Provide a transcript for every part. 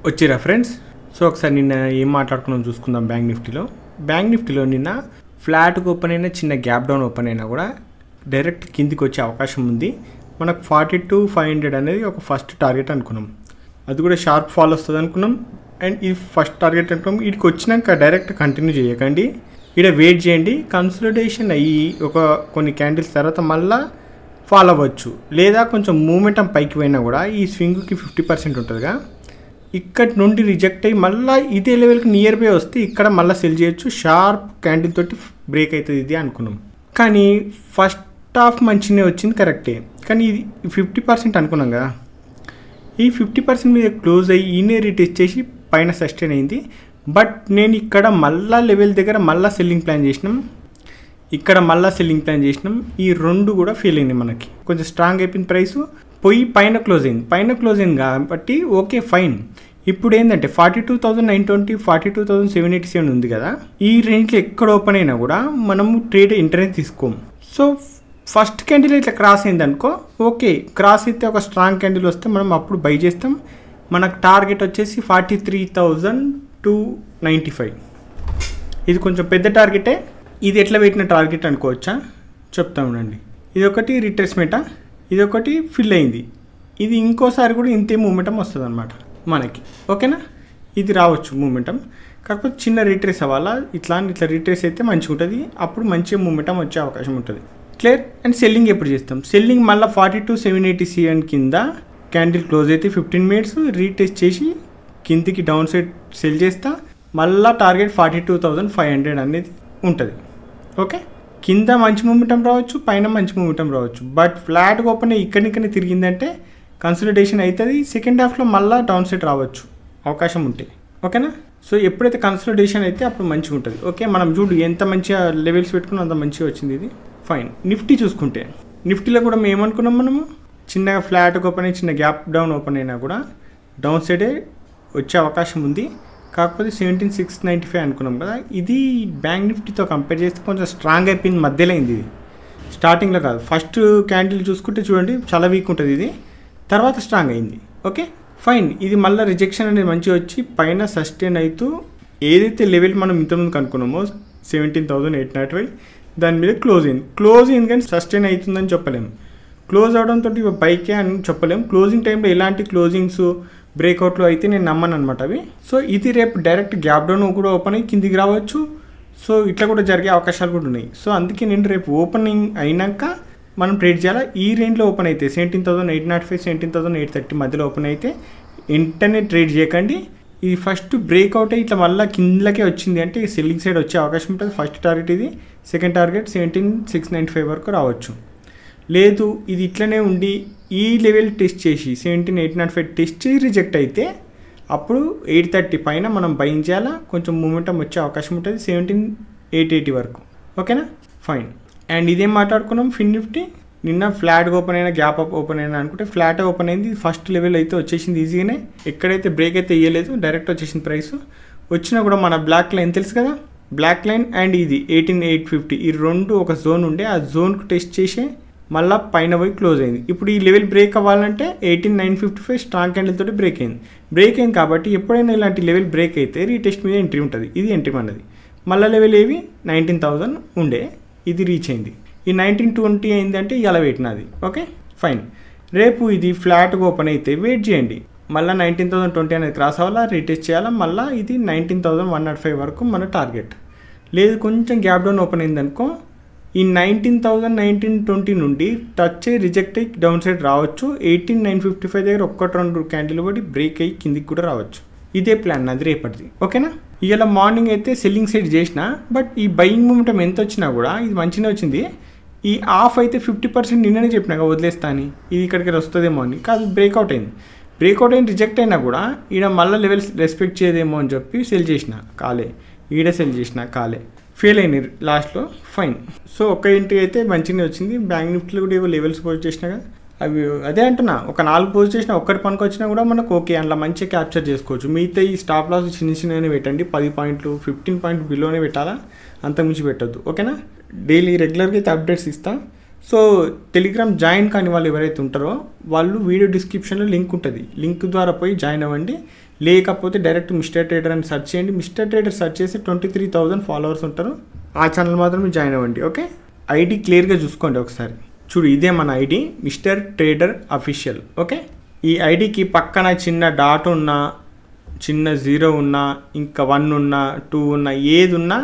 వచ్చిరా friends so ఒకసారి నిన్న ఏం మాట్లాడుకున్నాం చూసుకుందాం బ్యాంక్ నిఫ్టీలో బ్యాంక్ నిఫ్టీలో నిన్న ఫ్లాట్కి ఓపెన్ అయినా చిన్న గ్యాప్ డౌన్ ఓపెన్ అయినా కూడా డైరెక్ట్ కిందికి వచ్చే అవకాశం ఉంది మనకు ఫార్టీ టు ఫైవ్ హండ్రెడ్ అనేది ఒక ఫస్ట్ టార్గెట్ అనుకున్నాం అది కూడా షార్ప్ ఫాల్ వస్తుంది అనుకున్నాం అండ్ ఇది ఫస్ట్ టార్గెట్ అనుకున్నాం వీటికి వచ్చినాక డైరెక్ట్ కంటిన్యూ చేయకండి ఇక్కడ వెయిట్ చేయండి కన్సల్టేషన్ అయ్యి ఒక కొన్ని క్యాండిల్స్ తర్వాత మళ్ళా ఫాల్ అవ్వచ్చు లేదా కొంచెం మూమెంటం పైకి పోయినా కూడా ఈ స్వింగ్కి ఫిఫ్టీ పర్సెంట్ ఉంటుందిగా ఇక్కడ నుండి రిజెక్ట్ అయ్యి మళ్ళీ ఇదే లెవెల్కి నియర్ బై వస్తే ఇక్కడ మళ్ళీ సెల్ చేయొచ్చు షార్ప్ క్యాండిల్ తోటి బ్రేక్ అవుతుంది ఇది అనుకున్నాం కానీ ఫస్ట్ హాఫ్ మంచినే వచ్చింది కరెక్టే కానీ ఇది ఫిఫ్టీ పర్సెంట్ అనుకున్నాం కదా ఈ ఫిఫ్టీ పర్సెంట్ మీద క్లోజ్ అయ్యి ఈనే రీటెస్ట్ చేసి పైన సస్టైన్ అయింది బట్ నేను ఇక్కడ మళ్ళా లెవెల్ దగ్గర మళ్ళా సెల్లింగ్ ప్లాన్ చేసినాం ఇక్కడ మళ్ళా సెల్లింగ్ ప్లాన్ చేసినాం ఈ రెండు కూడా ఫెయిల్ అయింది మనకి కొంచెం స్ట్రాంగ్ అయిపోయిన ప్రైస్ పోయి పైన క్లోజ్ అయింది పైన క్లోజ్ అయింది కాబట్టి ఓకే ఫైన్ ఇప్పుడు ఏంటంటే forty two thousand nine twenty forty two thousand seven eighty seven ఉంది కదా ఈ రేంజ్లో ఎక్కడ ఓపెన్ అయినా కూడా మనము ట్రేడ్ ఇంటర్నెట్ తీసుకోము సో ఫస్ట్ క్యాండిల్ ఇట్లా క్రాస్ అయింది అనుకో ఓకే క్రాస్ అయితే ఒక స్ట్రాంగ్ క్యాండిల్ వస్తే మనం అప్పుడు బై చేస్తాం మనకు టార్గెట్ వచ్చేసి forty three thousand two ninety five ఇది కొంచెం పెద్ద టార్గెటే ఇది ఎట్లా పెట్టిన టార్గెట్ అనుకోవచ్చా చెప్తా ఉండండి ఇది ఒకటి రిట్రేస్మెంటా ఇది ఒకటి ఫిల్ అయింది ఇది ఇంకోసారి కూడా ఇంతే మూమెంటం వస్తుంది అనమాట మనకి ఓకేనా ఇది రావచ్చు మూమెంటం కాకపోతే చిన్న రీట్రేస్ అవ్వాలా ఇట్లా ఇట్లా రీట్రేస్ అయితే మంచిగా ఉంటుంది అప్పుడు మంచిగా మూమెంటం వచ్చే అవకాశం ఉంటుంది క్లియర్ అండ్ సెల్లింగ్ ఎప్పుడు చేస్తాం సెల్లింగ్ మళ్ళీ ఫార్టీ టు సెవెన్ ఎయిటీ సిఎన్ కింద క్యాండిల్ క్లోజ్ అయితే ఫిఫ్టీన్ మినిట్స్ రీటెస్ట్ చేసి కిందికి డౌన్ సైడ్ సెల్ చేస్తా మళ్ళా target forty two thousand five hundred అనేది ఉంటుంది ఓకే కింద మంచి మూమెంటం రావచ్చు పైన మంచి మూమెంటం రావచ్చు బట్ ఫ్లాట్ ఓపెన్ ఇక్కడిక్కడనే తిరిగిందంటే కన్సల్టేషన్ అవుతుంది సెకండ్ హాఫ్లో మళ్ళీ డౌన్ సైడ్ రావచ్చు అవకాశం ఉంటే ఓకేనా సో ఎప్పుడైతే కన్సల్టేషన్ అయితే అప్పుడు మంచిగా ఉంటుంది ఓకే మనం చూడు ఎంత మంచిగా లెవెల్స్ పెట్టుకున్నా అంత మంచిగా వచ్చింది ఇది ఫైన్ నిఫ్టీ చూసుకుంటే నిఫ్టీలో కూడా మేము ఏమనుకున్నాం మనము చిన్నగా ఫ్లాట్ ఓపెన్ అయ్యి చిన్న గ్యాప్ డౌన్ ఓపెన్ అయినా కూడా డౌన్ సైడే వచ్చే అవకాశం ఉంది కాకపోతే సెవెంటీన్ సిక్స్ నైంటీ ఫైవ్ అనుకున్నాం కదా ఇది బ్యాంక్ నిఫ్టీతో కంపేర్ చేస్తే కొంచెం స్ట్రాంగ్ అయిపోయింది మధ్యలో అయింది ఇది స్టార్టింగ్లో కాదు ఫస్ట్ క్యాండిల్ చూసుకుంటే చూడండి చాలా వీక్ ఉంటుంది ఇది తర్వాత స్ట్రాంగ్ అయింది ఓకే ఫైన్ ఇది మళ్ళీ రిజెక్షన్ అనేది మంచిగా వచ్చి పైన సస్టైన్ అవుతూ ఏదైతే లెవెల్ మనం ఇంతకుముందు కనుక్కున్నామో seventeen thousand eight naught five దాని మీద క్లోజ్ అయింది క్లోజ్ అయింది కానీ సస్టైన్ అవుతుందని చెప్పలేము క్లోజ్ అవడంతో బైకే అని చెప్పలేము క్లోజింగ్ టైంలో ఎలాంటి క్లోజింగ్స్ బ్రేక్అవుట్లు అయితే నేను నమ్మను అనమాట అవి సో ఇది రేపు డైరెక్ట్ గ్యాప్ డౌన్ కూడా ఓపెన్ అయ్యి కిందికి రావచ్చు సో ఇట్లా కూడా జరిగే అవకాశాలు కూడా ఉన్నాయి సో అందుకే నేను రేపు ఓపెనింగ్ అయినాక మనం ట్రేడ్ చేయాలా ఈ రేంజ్లో ఓపెన్ అయితే seventeen thousand eight naught five seventeen thousand eight thirty మధ్యలో ఓపెన్ అయితే వెంటనే ట్రేడ్ చేయకండి ఇది ఫస్ట్ బ్రేక్అవుట్ అయ్యి ఇట్లా మళ్ళీ కిందకే వచ్చింది అంటే సెల్లింగ్ సైడ్ వచ్చే అవకాశం ఉంటుంది ఫస్ట్ టార్గెట్ ఇది second target seventeen six ninety five వరకు రావచ్చు లేదు ఇది ఇట్లనే ఉండి ఈ లెవెల్ టెస్ట్ చేసి seventeen eight naught five test చేసి రిజెక్ట్ అయితే అప్పుడు ఎయిట్ థర్టీ పైన మనం బయింగ్ చేయాలా కొంచెం మూమెంటం వచ్చే అవకాశం ఉంటుంది సెవెంటీన్ ఎయిట్ ఎయిటీ వరకు ఓకేనా ఫైన్ అండ్ ఇదేం మాట్లాడుకున్నాం ఫిన్ నిఫ్టీ నిన్న ఫ్లాట్ ఓపెన్ అయినా గ్యాప్ అప్ ఓపెన్ అయినా అనుకుంటే ఫ్లాట్ ఓపెన్ అయింది ఫస్ట్ లెవెల్ అయితే వచ్చేసింది ఈజీగానే ఎక్కడైతే బ్రేక్ అయితే ఇవ్వలేదు డైరెక్ట్ వచ్చేసింది ప్రైస్ వచ్చినా కూడా మన బ్లాక్ లైన్ తెలుసు కదా బ్లాక్ లైన్ అండ్ ఇది ఎయిటీన్ ఎయిట్ ఫిఫ్టీ ఈ రెండు ఒక జోన్ ఉండే ఆ జోన్కు టెస్ట్ చేసే మళ్ళీ పైన పోయి క్లోజ్ అయింది ఇప్పుడు ఈ లెవెల్ బ్రేక్ అవ్వాలంటే eighteen nine fifty five strong candle తోటి బ్రేక్ అయింది బ్రేక్ అయింది కాబట్టి ఎప్పుడైనా ఇలాంటి లెవెల్ బ్రేక్ అయితే రీటెస్ట్ మీద ఎంట్రీ ఉంటుంది ఇది ఎంట్రీ అన్నది మళ్ళీ లెవెల్ ఏవి నైన్టీన్ థౌజండ్ ఉండే ఇది రీచ్ అయింది ఈ నైన్టీన్ ట్వంటీ అయిందంటే ఇలా పెట్టినది ఓకే ఫైన్ రేపు ఇది ఫ్లాట్గా ఓపెన్ అయితే వెయిట్ చేయండి మళ్ళీ నైన్టీన్ థౌసండ్ ట్వంటీ అనేది క్రాస్ అవ్వాలా రీటెస్ట్ చేయాలా మళ్ళీ ఇది nineteen thousand one naught five వరకు మన టార్గెట్ లేదు కొంచెం గ్యాప్ డౌన్ ఓపెన్ అయిందనుకో ఈ నైన్టీన్ థౌసండ్ నైన్టీన్ ట్వంటీ నుండి టచ్ అయ్యి రిజెక్ట్ అయ్యి డౌన్ సైడ్ రావచ్చు ఎయిటీన్ నైన్ ఫిఫ్టీ ఫైవ్ దగ్గర ఒక్కటి రెండు క్యాండిల్ పడి బ్రేక్ అయ్యి కిందికి కూడా రావచ్చు ఇదే ప్లాన్ అది రేపటిది ఓకేనా ఇవాళ మార్నింగ్ అయితే సెల్లింగ్ సైడ్ చేసిన బట్ ఈ బయింగ్ మూమెంటం ఎంత వచ్చినా కూడా ఇది మంచిగా వచ్చింది ఈ ఆఫ్ అయితే ఫిఫ్టీ పర్సెంట్ నిన్ననే చెప్పినాక వదిలేస్తా అని ఇది ఇక్కడికి వస్తుందేమో అని కాదు బ్రేక్అవుట్ అయింది బ్రేక్అవుట్ అయిన రిజెక్ట్ అయినా కూడా ఈడ మళ్ళీ లెవెల్స్ రెస్పెక్ట్ చేయదేమో అని చెప్పి సెల్ చేసిన కాలే ఈడ సెల్ చేసిన కాలే ఫెయిల్ అయింది లాస్ట్లో ఫైన్ సో ఒక్క ఇంటికి అయితే మంచిగానే వచ్చింది బ్యాంక్ నిఫ్టీలో కూడా ఏవో లెవెల్స్ పోస్ట్ చేసినా కదా అవి అదే అంటున్నా ఒక నాలుగు పోస్ట్ చేసినా ఒక్కటి పనికి వచ్చినా కూడా మనకు ఓకే అందులో మంచిగా క్యాప్చర్ చేసుకోవచ్చు మిగతా ఈ స్టాప్ లాస్ చిన్న చిన్నగానే పెట్టండి పది పాయింట్లు ఫిఫ్టీన్ పాయింట్ బిలోనే పెట్టాలా అంతకుమించి పెట్టద్దు ఓకేనా డైలీ రెగ్యులర్గా అయితే అప్డేట్స్ ఇస్తా సో టెలిగ్రామ్ జాయిన్ కాని వాళ్ళు ఎవరైతే ఉంటారో వాళ్ళు వీడియో డిస్క్రిప్షన్లో లింక్ ఉంటుంది లింక్ ద్వారా పోయి జాయిన్ అవ్వండి లేకపోతే డైరెక్ట్ మిస్టర్ ట్రేడర్ అని సెర్చ్ చేయండి మిస్టర్ ట్రేడర్ సెర్చ్ చేసి ట్వంటీ త్రీ థౌజండ్ ఫాలోవర్స్ ఉంటారు ఆ ఛానల్ మాత్రమే జాయిన్ అవ్వండి ఓకే ఐడి క్లియర్గా చూసుకోండి ఒకసారి చూడు ఇదే మన ID mister trader official okay ఈ ఐడికి పక్కన చిన్న డాట్ ఉన్నా చిన్న జీరో ఉన్నా ఇంకా వన్ ఉన్నా టూ ఉన్నా ఏది ఉన్నా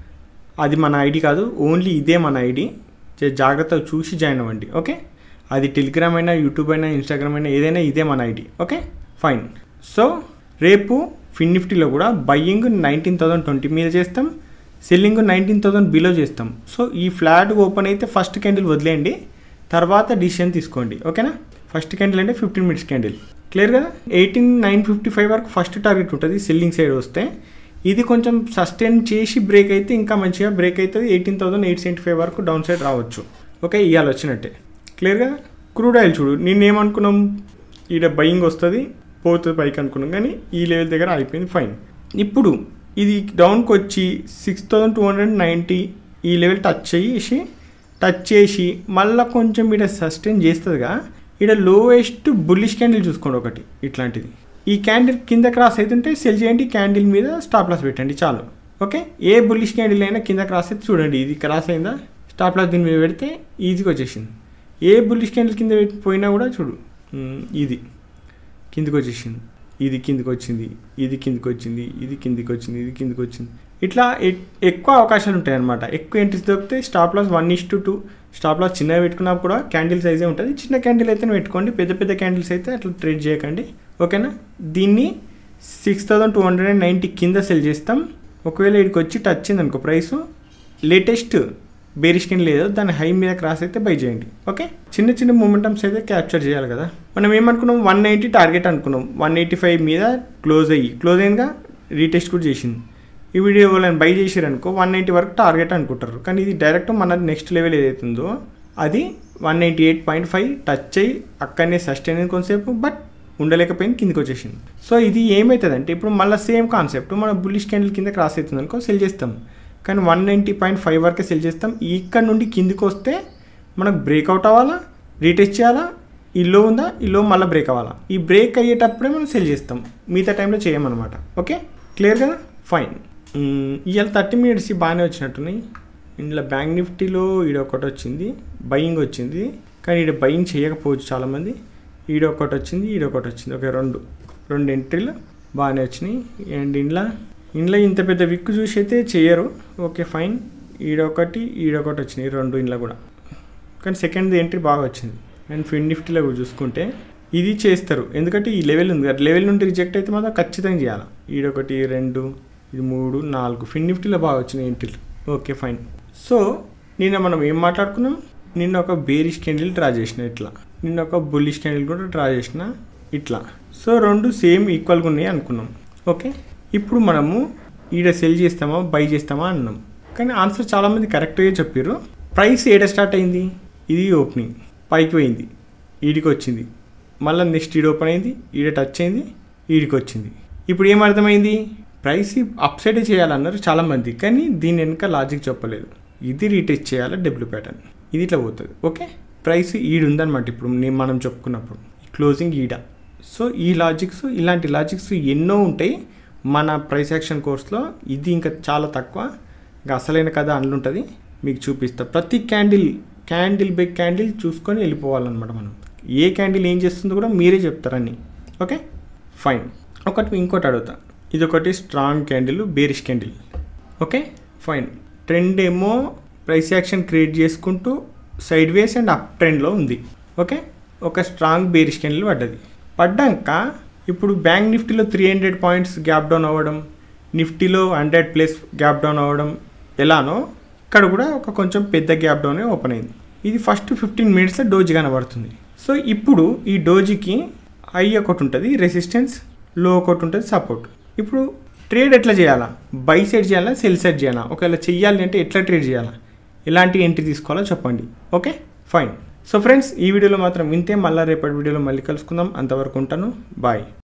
అది మన ఐడి కాదు ఓన్లీ ఇదే మన ఐడి జాగ్రత్తగా చూసి జాయిన్ అవ్వండి ఓకే అది టెలిగ్రామ్ అయినా యూట్యూబ్ అయినా ఇన్స్టాగ్రామ్ అయినా ఏదైనా ఇదే మన ఐడి ఓకే ఫైన్ సో రేపు ఫిన్ నిఫ్టీలో కూడా బయ్యింగ్ నైన్టీన్ థౌసండ్ ట్వంటీ మీద చేస్తాం సెల్లింగ్ నైన్టీన్ థౌసండ్ బిలో చేస్తాం సో ఈ ఫ్లాట్ ఓపెన్ అయితే ఫస్ట్ క్యాండిల్ వదిలేయండి తర్వాత డిసిషన్ తీసుకోండి ఓకేనా ఫస్ట్ క్యాండిల్ అంటే ఫిఫ్టీన్ మినిట్స్ క్యాండిల్ క్లియర్ కదా ఎయిటీన్ నైన్ ఫిఫ్టీ ఫైవ్ వరకు ఫస్ట్ టార్గెట్ ఉంటుంది సెల్లింగ్ సైడ్ వస్తే ఇది కొంచెం సస్టైన్ చేసి బ్రేక్ అయితే ఇంకా మంచిగా బ్రేక్ అవుతుంది eighteen thousand eight seventy five వరకు డౌన్ సైడ్ రావచ్చు ఓకే ఇవాళ వచ్చినట్టే క్లియర్ కదా క్రూడ్ ఆయిల్ చూడు నేనేమనుకున్నాం ఈడ బయింగ్ వస్తుంది పోతుంది పైకి అనుకున్నాం కానీ ఈ లెవెల్ దగ్గర అయిపోయింది ఫైన్ ఇప్పుడు ఇది డౌన్కి వచ్చి six thousand two hundred ninety ఈ లెవెల్ టచ్ చేసి టచ్ చేసి మళ్ళీ కొంచెం ఇక్కడ సస్టైన్ చేస్తుందిగా ఇక్కడ లోయెస్ట్ బుల్లిష్ క్యాండిల్ చూసుకోండి ఒకటి ఇట్లాంటిది ఈ క్యాండిల్ కింద క్రాస్ అవుతుంటే సెల్ చేయండి క్యాండిల్ మీద స్టాప్ లాస్ పెట్టండి చాలు ఓకే ఏ బుల్లిష్ క్యాండిల్ అయినా కింద క్రాస్ అయితే చూడండి ఇది క్రాస్ అయిందా స్టాప్ లాస్ దీని మీద పెడితే ఈజీగా వచ్చేసింది ఏ బుల్లిష్ క్యాండిల్ కింద పెట్టి పోయినా కూడా చూడు ఉమ్, ఇది కిందికి వచ్చేసింది ఇది కిందికి వచ్చింది ఇది కిందికి వచ్చింది ఇది కిందికి వచ్చింది ఇది కిందికి వచ్చింది ఇట్లా ఎక్- ఎక్కువ అవకాశాలు ఉంటాయి అనమాట ఎక్కువ ఎంట్రీస్ దొరికితే stop loss one is to two stop loss చిన్నగా పెట్టుకున్నా కూడా క్యాండిల్ సైజే ఉంటుంది చిన్న క్యాండిల్ అయితే పెట్టుకోండి పెద్ద పెద్ద క్యాండిల్స్ అయితే అట్లా ట్రేడ్ చేయకండి ఓకేనా దీన్ని six thousand two hundred and ninety కింద సెల్ చేస్తాం ఒకవేళ ఇక్కడికి వచ్చి టచ్ అయింది అనుకో ప్రైస్ లేటెస్ట్ బేరిష్ కింద లేదో దాని హై మీద క్రాస్ అయితే బై చేయండి ఓకే చిన్న చిన్న మూమెంటమ్స్ అయితే క్యాప్చర్ చేయాలి కదా మనం ఏమనుకున్నాం వన్ నైంటీ టార్గెట్ అనుకున్నాం వన్ ఎయిటీ ఫైవ్ మీద క్లోజ్ అయ్యి క్లోజ్ అయిందిగా రీటెస్ట్ కూడా చేసింది ఈ వీడియో వాళ్ళని బై చేసారు అనుకో వన్ నైంటీ వరకు టార్గెట్ అనుకుంటారు కానీ ఇది డైరెక్ట్ మన నెక్స్ట్ లెవెల్ ఏదైతుందో అది one ninety eight point five touch అయ్యి అక్కడనే సస్టైన్ అయింది కొంతసేపు బట్ ఉండలేకపోయింది కిందకి వచ్చేసింది సో ఇది ఏమవుతుందంటే ఇప్పుడు మళ్ళీ సేమ్ కాన్సెప్ట్ మన బుల్లిష్ క్యాండిల్ కింద క్రాస్ అవుతుంది అనుకో సెల్ చేస్తాం కానీ వన్ నైంటీ పాయింట్ ఫైవ్ వరకే సెల్ చేస్తాం ఇక్కడ నుండి కిందికి వస్తే మనకు బ్రేక్అవుట్ అవ్వాలా రీటెస్ట్ చేయాలా ఈ లో ఉందా ఈ లో మళ్ళీ బ్రేక్ అవ్వాలా ఈ బ్రేక్ అయ్యేటప్పుడే మనం సెల్ చేస్తాం మిగతా టైంలో చేయమన్నమాట ఓకే క్లియర్ కదా ఫైన్ ఇవాళ థర్టీ మినిట్స్ బాగానే వచ్చినట్టున్నాయి ఇందులో బ్యాంక్ నిఫ్టీలో ఈడ ఒకటి వచ్చింది బయింగ్ వచ్చింది కానీ ఈడ బయింగ్ చేయకపోవచ్చు చాలామంది ఈడ ఒకటి వచ్చింది ఈడ ఒకటి వచ్చింది ఓకే రెండు రెండు ఎంట్రీలు బాగానే వచ్చినాయి అండ్ ఇంట్లో ఇంట్లో ఇంత పెద్ద విక్ చూసి అయితే చేయరు ఓకే ఫైన్ ఈడొకటి ఈడొకటి వచ్చినాయి రెండు ఇంట్లో కూడా కానీ సెకండ్ ఎంట్రీ బాగా వచ్చింది అండ్ ఫిన్ నిఫ్టీలో కూడా చూసుకుంటే ఇది చేస్తారు ఎందుకంటే ఈ లెవెల్ ఉంది కదా లెవెల్ నుండి రిజెక్ట్ అయితే మాత్రం ఖచ్చితంగా చేయాలి ఈడొకటి రెండు ఇది మూడు నాలుగు ఫిన్ నిఫ్టీలో బాగా వచ్చినాయి ఎంట్రీలు ఓకే ఫైన్ సో నిన్న మనం ఏం మాట్లాడుకున్నాం నిన్న ఒక బేరిష్ క్యాండిల్ డ్రా చేసిన ఇట్లా నిన్న ఒక బుల్లిష్ క్యాండిల్ కూడా డ్రా చేసిన ఇట్లా సో రెండు సేమ్ ఈక్వల్గా ఉన్నాయి అనుకున్నాం ఓకే ఇప్పుడు మనము ఈడ సెల్ చేస్తామా బై చేస్తామా అన్నాం కానీ ఆన్సర్ చాలామంది కరెక్ట్గా చెప్పారు ప్రైస్ ఏడ స్టార్ట్ అయింది ఇది ఓపెనింగ్ పైకి పోయింది ఈడికి వచ్చింది మళ్ళీ నెక్స్ట్ ఈడ ఓపెన్ అయింది ఈడ టచ్ అయింది ఈడికి వచ్చింది ఇప్పుడు ఏం అర్థమైంది ప్రైస్ అప్ సైడ్ చేయాలన్నారు చాలామంది కానీ దీని వెనుక లాజిక్ చెప్పలేదు ఇది రీటెస్ట్ చేయాలి డబ్ల్యూ ప్యాటర్న్ ఇది ఇట్లా పోతుంది ఓకే ప్రైస్ ఈడు ఉందన్నమాట ఇప్పుడు నేను మనం చెప్పుకున్నప్పుడు క్లోజింగ్ ఈడ సో ఈ లాజిక్స్ ఇలాంటి లాజిక్స్ ఎన్నో ఉంటాయి మన ప్రైస్ యాక్షన్ కోర్స్లో ఇది ఇంకా చాలా తక్కువ ఇంకా అసలైన కథ అందులో ఉంటుంది మీకు చూపిస్తా ప్రతి క్యాండిల్ క్యాండిల్ బై క్యాండిల్ చూసుకొని వెళ్ళిపోవాలన్నమాట మనం ఏ క్యాండిల్ ఏం చేస్తుందో కూడా మీరే చెప్తారని ఓకే ఫైన్ ఒకటి ఇంకోటి అడుగుతా ఇది ఒకటి strong candle bearish candle okay fine trend ఏమో ప్రైస్ యాక్షన్ క్రియేట్ చేసుకుంటూ సైడ్ వేస్ అండ్ అప్ ట్రెండ్లో ఉంది ఓకే ఒక స్ట్రాంగ్ బేరిష్ క్యాండిల్ పడ్డది పడ్డాక ఇప్పుడు బ్యాంక్ నిఫ్టీలో three hundred points gap down అవ్వడం నిఫ్టీలో హండ్రెడ్ ప్లస్ గ్యాప్ డౌన్ అవ్వడం ఎలానో ఇక్కడ కూడా ఒక కొంచెం పెద్ద గ్యాప్ డౌన్ ఓపెన్ అయింది ఇది ఫస్ట్ ఫిఫ్టీన్ మినిట్స్లో డోజీ కనబడుతుంది సో ఇప్పుడు ఈ డోజీకి హై ఒకటి ఉంటుంది రెసిస్టెన్స్ లో ఒకటి ఉంటుంది సపోర్ట్ ఇప్పుడు ట్రేడ్ ఎట్లా చేయాలా బై సైడ్ చేయాలా సెల్ సైడ్ చేయాలా ఒకవేళ చెయ్యాలి అంటే ఎట్లా ట్రేడ్ చేయాలా ఎలాంటి ఎంట్రీ తీసుకోవాలో చెప్పండి ఓకే ఫైన్ సో ఫ్రెండ్స్ ఈ వీడియోలో మాత్రం ఇంతే మళ్ళీ రేపటి వీడియోలో మళ్ళీ కలుసుకుందాం అంతవరకు ఉంటాను బాయ్